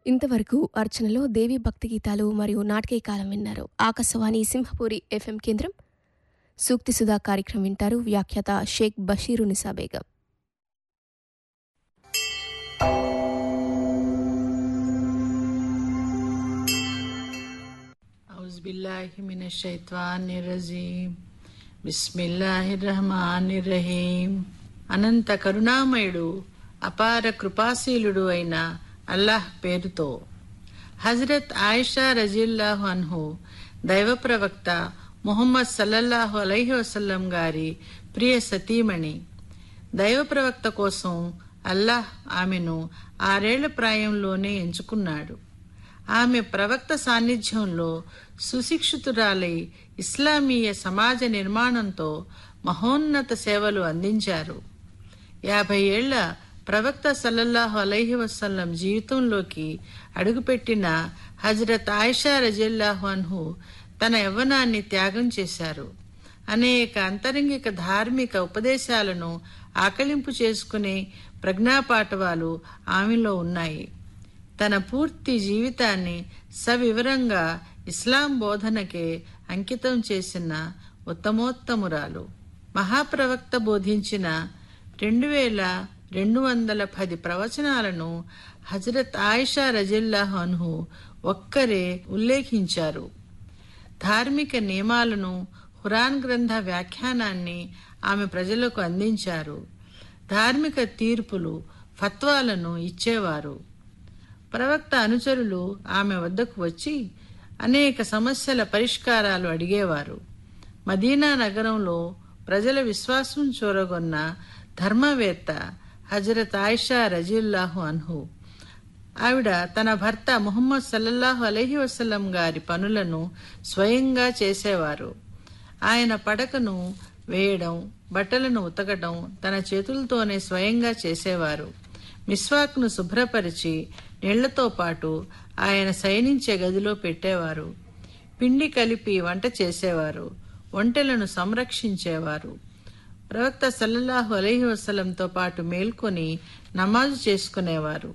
ఇంతవరకు అర్చనలో దేవి భక్తి గీతాలు మరియు నాటకీయ కాలం విన్నారు ఆకాశవాణి సింహపూరి ఎఫ్ఎం కేంద్రం సూక్తి సుధా కార్యక్రమం వింటారు వ్యాఖ్యాత షేక్ బషీరు నిసాబేగం ఔజ్బిల్లాహిమినశైత్వానిరజీం బిస్మిల్లాహిర్రహమానిర్రహీం అనంత కరుణామయుడు అపార కృపాశీలుడు అయిన అల్లాహ్ పేరుతో హజరత్ ఆయిషా రజిల్లాహు అన్హు దైవ ప్రవక్త ముహమ్మద్ సల్లల్లాహు అలైహి వసల్లం గారి ప్రియ సతీమణి దైవ ప్రవక్త కోసం అల్లాహ్ ఆమెను ఆరేళ్ల ప్రాయంలోనే ఎంచుకున్నాడు ఆమె ప్రవక్త సాన్నిధ్యంలో సుశిక్షితురాలై ఇస్లామీయ సమాజ నిర్మాణంతో మహోన్నత సేవలు అందించారు యాభై ఏళ్ల ప్రవక్త సల్లల్లాహు అలైహి వసల్లం జీవితంలోకి అడుగుపెట్టిన హజరత్ ఆయిషా రజిల్లాహు అన్హు తన యవ్వనాన్ని త్యాగం చేశారు అనేక అంతరంగిక ధార్మిక ఉపదేశాలను ఆకలింపు చేసుకునే ప్రజ్ఞాపాఠవాలు ఆమెలో ఉన్నాయి తన పూర్తి జీవితాన్ని సవివరంగా ఇస్లాం బోధనకే అంకితం చేసిన ఉత్తమోత్తమురాలు మహాప్రవక్త బోధించిన రెండు వేల రెండు వందల పది ప్రవచనాలను హజరత్ ఆయిషా రజిల్లాహు అన్హు ఒక్కరే ఉల్లేఖించారు ధార్మిక నియమాలను ఖురాన్ గ్రంథ వ్యాఖ్యానాన్ని ఆమె ప్రజలకు అందించారు ధార్మిక తీర్పులు ఫత్వాలను ఇచ్చేవారు ప్రవక్త అనుచరులు ఆమె వద్దకు వచ్చి అనేక సమస్యల పరిష్కారాలు అడిగేవారు మదీనా నగరంలో ప్రజల విశ్వాసం చూరగొన్న ధర్మవేత్త హజరత్ ఆయిషా రజిల్లాహు అన్హు ఆవిడ తన భర్త ముహమ్మద్ సల్లల్లాహు అలహి వసల్లం గారి పనులను స్వయంగా చేసేవారు ఆయన పడకను వేయడం బట్టలను ఉతకడం తన చేతులతోనే స్వయంగా చేసేవారు మిస్వాక్ను శుభ్రపరిచి నీళ్లతో పాటు ఆయన శయనించే గదిలో పెట్టేవారు పిండి కలిపి వంట చేసేవారు ఒంటెలను సంరక్షించేవారు ప్రవక్త సల్లల్లాహు అలహి వసలంతో పాటు మేల్కొని నమాజు చేసుకునేవారు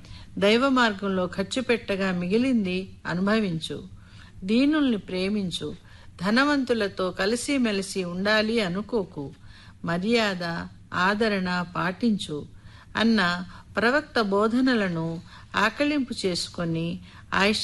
దైవ మార్గంలో ఖర్చు పెట్టగా మిగిలింది అనుభవించు దీనుల్ని ప్రేమించు ధనవంతులతో కలిసిమెలిసి ఉండాలి అనుకోకు మర్యాద ఆదరణ పాటించు అన్న ప్రవక్త బోధనలను ఆకలింపు చేసుకొని ఆయిషా